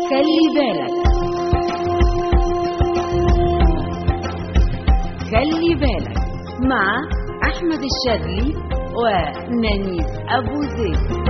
خلي بالك خلي بالك مع أحمد الشاذلي ونانيس أبو زيد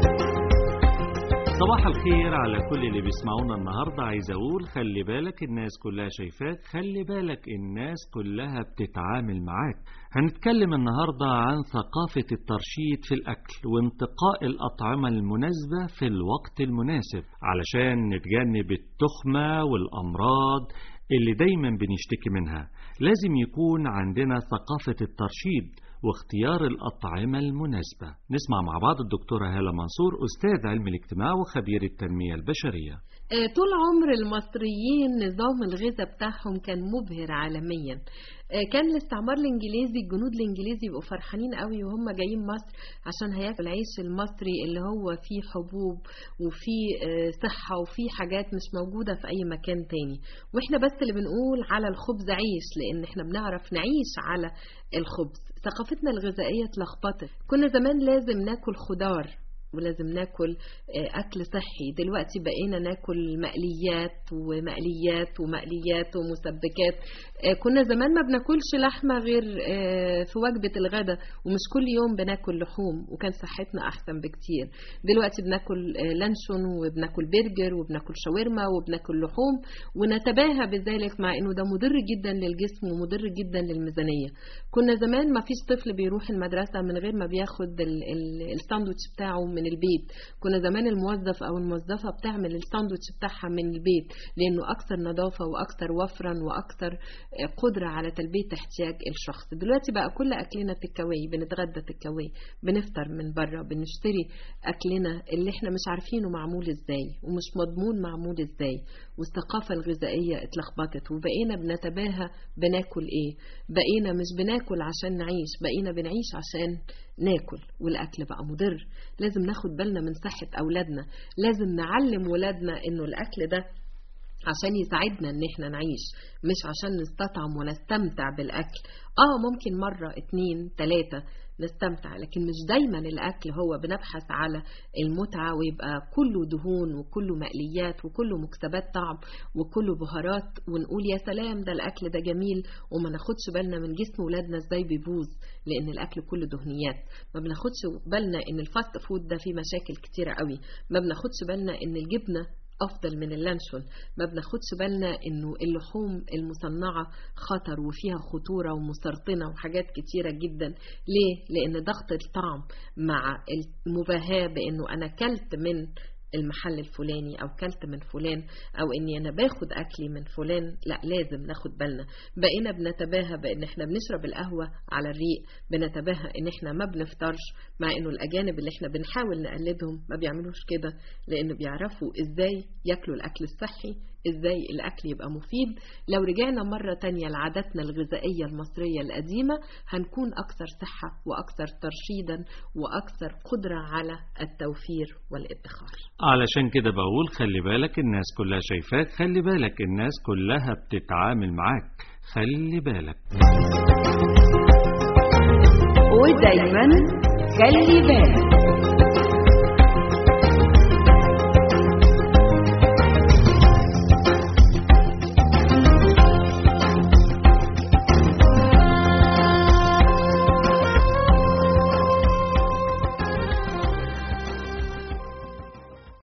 صباح الخير على كل اللي بيسمعونا النهاردة عايز أقول خلي بالك الناس كلها شايفاك خلي بالك الناس كلها بتتعامل معاك هنتكلم النهاردة عن ثقافة الترشيد في الأكل وانتقاء الأطعمة المناسبة في الوقت المناسب علشان نتجنب التخمة والأمراض اللي دايما بنشتكي منها لازم يكون عندنا ثقافة الترشيد واختيار الأطعمة المناسبة نسمع مع بعض الدكتورة هالة منصور أستاذ علم الاجتماع وخبير التنمية البشرية آه، طول عمر المصريين نظام الغذاء بتاعهم كان مبهر عالميا آه، كان الاستعمار الانجليزي الجنود الانجليزي يبقوا فرحانين قوي وهم جايين مصر عشان هياكل العيش المصري اللي هو فيه حبوب وفيه آه، صحة وفيه حاجات مش موجودة في اي مكان تاني واحنا بس اللي بنقول على الخبز عيش لان احنا بنعرف نعيش على الخبز ثقافتنا الغذائية اتلخبطت كنا زمان لازم ناكل خضار ولازم ناكل آه، اكل صحي دلوقتي بقينا ناكل مقليات ومقليات ومقليات ومسبكات آه، كنا زمان ما بناكلش لحمه غير آه، في وجبه الغداء ومش كل يوم بناكل لحوم وكان صحتنا احسن بكتير دلوقتي بناكل آه، لانشون وبناكل برجر وبناكل شاورما وبناكل لحوم ونتباهى بذلك مع انه ده مضر جدا للجسم ومضر جدا للميزانيه كنا زمان ما فيش طفل بيروح المدرسه من غير ما بياخد ال- ال- الساندوتش بتاعه من البيت كنا زمان الموظف او الموظفه بتعمل الساندوتش بتاعها من البيت لانه اكثر نظافه واكثر وفرا واكثر آه، قدره على تلبيه احتياج الشخص دلوقتي بقى كل اكلنا تكاوي بنتغدى تكاوي بنفطر من بره بنشتري اكلنا اللي احنا مش عارفينه معمول ازاي ومش مضمون معمول ازاي والثقافه الغذائيه اتلخبطت وبقينا بنتباهى بناكل ايه بقينا مش بناكل عشان نعيش بقينا بنعيش عشان ناكل والاكل بقى مضر لازم ناخد بالنا من صحه اولادنا لازم نعلم ولادنا انه الاكل ده عشان يساعدنا ان احنا نعيش مش عشان نستطعم ونستمتع بالاكل اه ممكن مرة اتنين تلاتة نستمتع لكن مش دايما الاكل هو بنبحث على المتعة ويبقى كله دهون وكله مقليات وكله مكسبات طعم وكله بهارات ونقول يا سلام ده الاكل ده جميل وما ناخدش بالنا من جسم ولادنا ازاي بيبوظ لان الاكل كله دهنيات ما بناخدش بالنا ان الفاست فود ده فيه مشاكل كتيرة قوي ما بناخدش بالنا ان الجبنة افضل من اللانشون ما بناخدش بالنا انه اللحوم المصنعه خطر وفيها خطوره ومسرطنه وحاجات كتيره جدا ليه لان ضغط الطعم مع المباهاه بانه انا كلت من المحل الفلاني او كلت من فلان او اني انا باخد اكلي من فلان لا لازم ناخد بالنا بقينا بنتباهى بان احنا بنشرب القهوه على الريق بنتباهى ان احنا ما بنفطرش مع انه الاجانب اللي احنا بنحاول نقلدهم ما بيعملوش كده لان بيعرفوا ازاي ياكلوا الاكل الصحي ازاي الاكل يبقى مفيد لو رجعنا مرة تانية لعاداتنا الغذائية المصرية القديمة هنكون اكثر صحة واكثر ترشيدا واكثر قدرة على التوفير والادخار علشان كده بقول خلي بالك الناس كلها شايفاك خلي بالك الناس كلها بتتعامل معاك خلي بالك ودايما خلي بالك